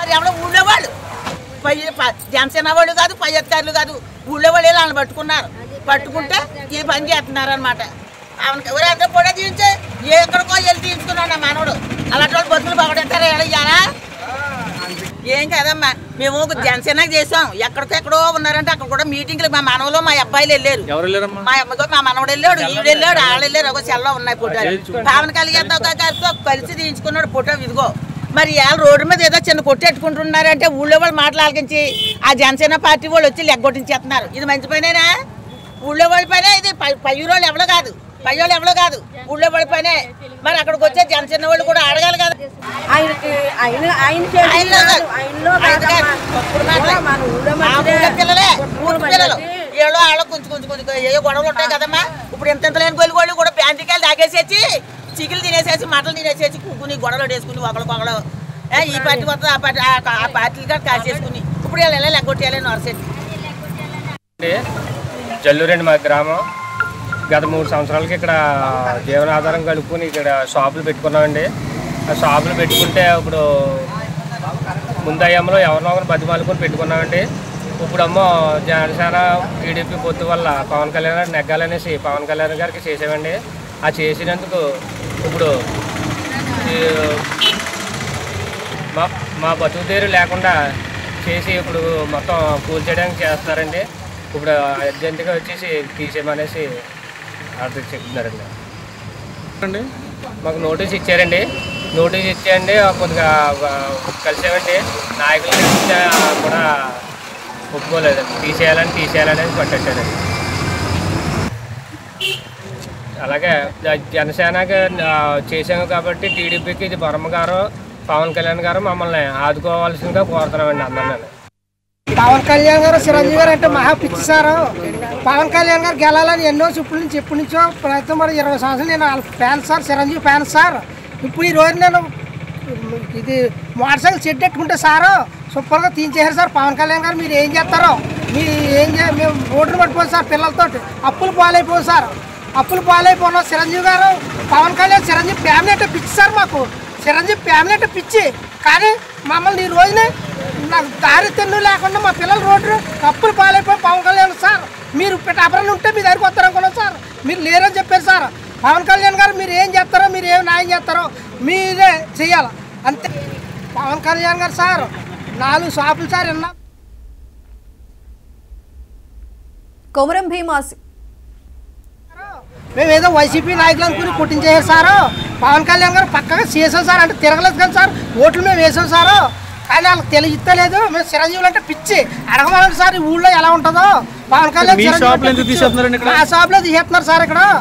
మరి ఎవరో ఊళ్ళో వాళ్ళు పై ప- జనసేన వాళ్ళు కాదు పై అధికారులు కాదు ఊళ్ళో వాళ్ళు వాళ్ళని పట్టుకున్నారు పట్టుకుంటే ఈ పని చేస్తున్నారు అనమాట అవును ఎవరైతే కూడా తీయించే ఎక్కడికో వెళ్ళి తీయించుకున్నాడు నా మనవడు అలాంటి వాళ్ళు బతుకులు బాగుంటారా ఇయ్యాలా ఏం కదమ్మా మేము ఒక జనసేన చేసాం ఎక్కడికెక్కడో ఉన్నారంటే అక్కడ కూడా మీటింగ్లు మా మనవలో మా అబ్బాయిలు వెళ్ళారు ఎవరు వెళ్ళారమ్మా మా అమ్మతో మా మనవడు వెళ్ళాడు ఈవిడ వెళ్ళాడు ఆళ్ళు వెళ్ళారు ఒక సెల్లో ఉన్నాయి ఫోటోలు పవన్ కళ్యాణ్ తో కలిసి కలిసి తీయించుకున్నాడు ఫోటో ఇదిగో మరి ఇవాళ రోడ్డు మీద ఏదో చిన్న కొట్టెట్టుకుంటున్నారంటే ఊళ్ళో వాళ్ళు మాటలు ఆలకించి ఆ జనసేన పార్టీ వాళ్ళు వచ్చి లెగ్గొట్టించేస్తున్నారు ఇది మంచి పనేనా ఊళ్ళో వాళ్ళ పనే ఇది పై- పై ఊరోళ్ళు ఎవరో కాదు పై వాళ్ళు ఎవరో కాదు ఊళ్ళో వాళ్ళ పనే మరి అక్కడికి వచ్చే జనసేన వాళ్ళు కూడా అడగాలి కదా ఆయనకి ఆయన ఆయన ఆయనలో కాదు. ఆయనలో ఆయన కాదు. కాదమ్మా. తప్పుడు మాటలే. మన ఊళ్ళో మా మంచిదే. ఊళ్ళో పిల్లలే ఊరు ఊరు పిల్లలు మంచిది. ఏళ్ళో ఆళ్ళ కొంచెం కొంచెం కొంచెం ఏ గొడవలు ఉంటాయి కదమ్మా ఇప్పుడు ఎంత ఎంత లేని గొల్లి కూడా ప్యాంటికాయలు తాగేసేసి చిగులు తినేసేసి మటలు తినేసేసి కుక్కుని గొడవలు వేసుకుని ఒకళ్ళు ఒకళ్ళు ఏ, ఈ పార్టీ వస్తుంది ఆ పార్టీ ఆ- ఆ పార్టీలు కూడా కాసేసుకుని ఇప్పుడు వీళ్ళు ఎలా లెగ్గొట్టేయాలి నరసెట్టి అండి జల్లూరండి మా గ్రామం గత మూడు సంవత్సరాలకి ఇక్కడ జీవనాధారం కలుపుకొని ఇక్కడ షాపులు పెట్టుకున్నామండి ఆ షాపులు పెట్టుకుంటే ఇప్పుడు ముందయ్యంలో ఎవరినో ఒకరు బతిమాలుకొని పెట్టుకున్నామండి ఇప్పుడమ్మో జనసేన టీడీపీ పొత్తు వల్ల పవన్ కళ్యాణ్ గారు నెగ్గాలనేసి పవన్ కళ్యాణ్ గారికి చేసామండి ఆ చేసినందుకు ఇప్పుడు ఈ మా మా బతుకు తీరు లేకుండా చేసి ఇప్పుడు మొత్తం కూల్చేయడానికి చేస్తున్నారండి ఇప్పుడు అర్జెంటుగా వచ్చేసి తీసేయమనేసి ఆర్డర్ చెప్తున్నారండి అండి మాకు నోటీస్ ఇచ్చారండి నోటీస్ ఇచ్చేయండి కొద్దిగా ఆ, కలిసామండి నాయకులు కలిస్తే కూడా ఒప్పుకోలేదండి తీసేయాలని తీసేయాలనేది పట్టేశారండి అలాగే జ- జనసేనకి ఆ, చేసాము కాబట్టి టీడీపీకి ఇది బొమ్మ గారు పవన్ కళ్యాణ్ గారు మమ్మల్ని ఆదుకోవాల్సిందిగా కోరుతున్నామండి అందరినీ పవన్ కళ్యాణ్ గారు చిరంజీవి గారు అంటే మహా పిచ్చి సారు పవన్ కళ్యాణ్ గారు గెలాలని ఎన్నో ఇప్పటి నుంచి ఎప్పటి నుంచో ప్రయత్నం మరి ఇరవై సంవత్సరాలు నేను వాళ్ళ fan sir Chiranjeevi fan sir ఇప్పుడు ఈ రోజు నేను ఇది మోటార్ సైకిల్ సెట్ పెట్టుకుంటే సారు సూపర్గా తీయించేశారు సార్ పవన్ కళ్యాణ్ గారు మీరు ఏం చేస్తారో మీరు ఏం చే మేము రోడ్డు పట్టుకోండి సార్ పిల్లలతో అప్పులు పాలైపోదు సార్ అప్పులు పాలైపోయిన చిరంజీవి గారు పవన్ కళ్యాణ్ చిరంజీవి ఫ్యామిలీ అంటే పిచ్చి సార్ మాకు చిరంజీవి ఫ్యామిలీ అంటే పిచ్చి కానీ మమ్మల్ని ఈ రోజునే నాకు దారి తెన్ను లేకుండా మా పిల్లలు రోడ్డు అప్పులు పాలైపోయి పవన్ కళ్యాణ్ సార్ మీరు పిఠాపురం ఉంటే మీ దగ్గరికి వస్తారనుకున్నాం సార్ మీరు లేరని చెప్పారు సార్ పవన్ కళ్యాణ్ గారు మీరు ఏం చేస్తారో మీరు ఏం న్యాయం చేస్తారో మీరే చెయ్యాలి అంతే పవన్ కళ్యాణ్ గారు సార్ నాలుగు షాపులు సార్ విన్నా కొమరం భీమాసి మేము ఏదో వైసీపీ నాయకులు అనుకుని కొట్టించేసారు సారు పవన్ కళ్యాణ్ గారు పక్కగా చేసాం సార్ అంటే తిరగలేదు కానీ సార్ ఓట్లు మేము వేసాం సారు కానీ వాళ్ళకి తెలియలేదు మేము చిరంజీవులు అంటే పిచ్చి అడగమనండి సార్ ఈ ఊళ్ళో ఎలా ఉంటుందో పవన్ కళ్యాణ్ మీ చిరంజీవి షాపులో అంటే ఎందుకు పిచ్చి. తీసేస్తున్నారండి ఇక్కడ? మా షాప్లో తీసేస్తున్నారు సార్ ఇక్కడ